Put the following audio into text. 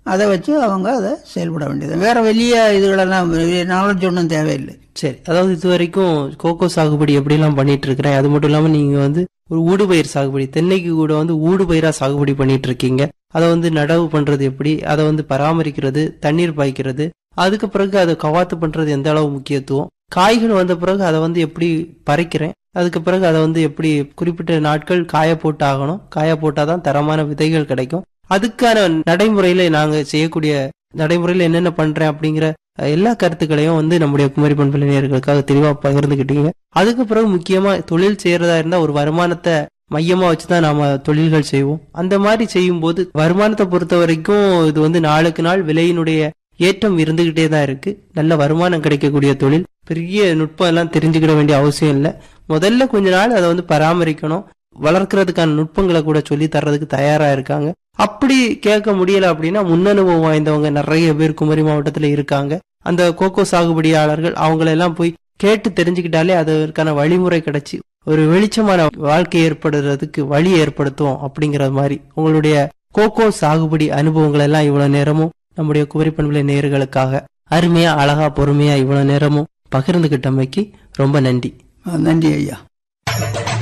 அதை வச்சு அவங்க அதை செயல்பட வேண்டியது வேற வெளிய இதுகளெல்லாம் நாலேஜ் ஒன்றும் தேவையில்லை சரி அதாவது இது வரைக்கும் கோகோ சாகுபடி எப்படிலாம் பண்ணிட்டு இருக்கிறேன் அது மட்டும் இல்லாம நீங்க வந்து ஒரு ஊடுபயிர் சாகுபடி தென்னைக்கு கூட வந்து ஊடுபயிரா சாகுபடி பண்ணிட்டு இருக்கீங்க அதை வந்து நடவு பண்றது எப்படி அதை வந்து பராமரிக்கிறது தண்ணீர் பாய்க்கிறது அதுக்கு பிறகு அதை கவாத்து பண்றது எந்த அளவு முக்கியத்துவம் காய்கள் வந்த பிறகு அதை வந்து எப்படி பறிக்கிறேன் அதுக்கு பிறகு அதை வந்து எப்படி குறிப்பிட்ட நாட்கள் காய போட்டு ஆகணும் காய போட்டாதான் தரமான விதைகள் கிடைக்கும் அதுக்கான நடைமுறையில நாங்க செய்யக்கூடிய நடைமுறையில என்னென்ன பண்றேன் அப்படிங்கிற அஹ், எல்லா கருத்துக்களையும் வந்து நம்முடைய குமரி பண்பலை நேயர்களுக்காக தெளிவா பகிர்ந்துக்கிட்டீங்க அதுக்கு பிறகு முக்கியமா தொழில் செய்யறதா இருந்தா ஒரு வருமானத்தை மையமா வச்சுதான் நாம தொழில்கள் செய்வோம் அந்த மாதிரி செய்யும் போது வருமானத்தை பொறுத்த வரைக்கும் இது வந்து நாளுக்கு நாள் விலையினுடைய ஏற்றம் இருந்துகிட்டே தான் இருக்கு நல்ல வருமானம் கிடைக்கக்கூடிய தொழில் பெரிய நுட்பம் எல்லாம் தெரிஞ்சுக்கிட வேண்டிய அவசியம் இல்லை முதல்ல கொஞ்ச நாள் அதை வந்து பராமரிக்கணும் வளர்க்கறதுக்கான நுட்பங்களை கூட சொல்லி தர்றதுக்கு தயாரா இருக்காங்க அப்படி கேட்க முடியல அப்படின்னா முன்னனுபவம் வாய்ந்தவங்க நிறைய பேர் குமரி மாவட்டத்துல இருக்காங்க அந்த கோகோ சாகுபடியாளர்கள் அவங்களெல்லாம் போய் கேட்டு தெரிஞ்சுக்கிட்டாலே அதற்கான வழிமுறை கிடைச்சி ஒரு வெளிச்சமான வாழ்க்கை ஏற்படுறதுக்கு வழி ஏற்படுத்தும் அப்படிங்கிற மாதிரி உங்களுடைய கோகோ சாகுபடி அனுபவங்கள் எல்லாம் இவ்வளவு நேரமும் நம்முடைய குமரி பண்புலை நேயர்களுக்காக அருமையா அழகா பொறுமையா இவ்வளவு நேரமும் பகிர்ந்துகிட்டமைக்கு ரொம்ப நன்றி நன்றி ஐயா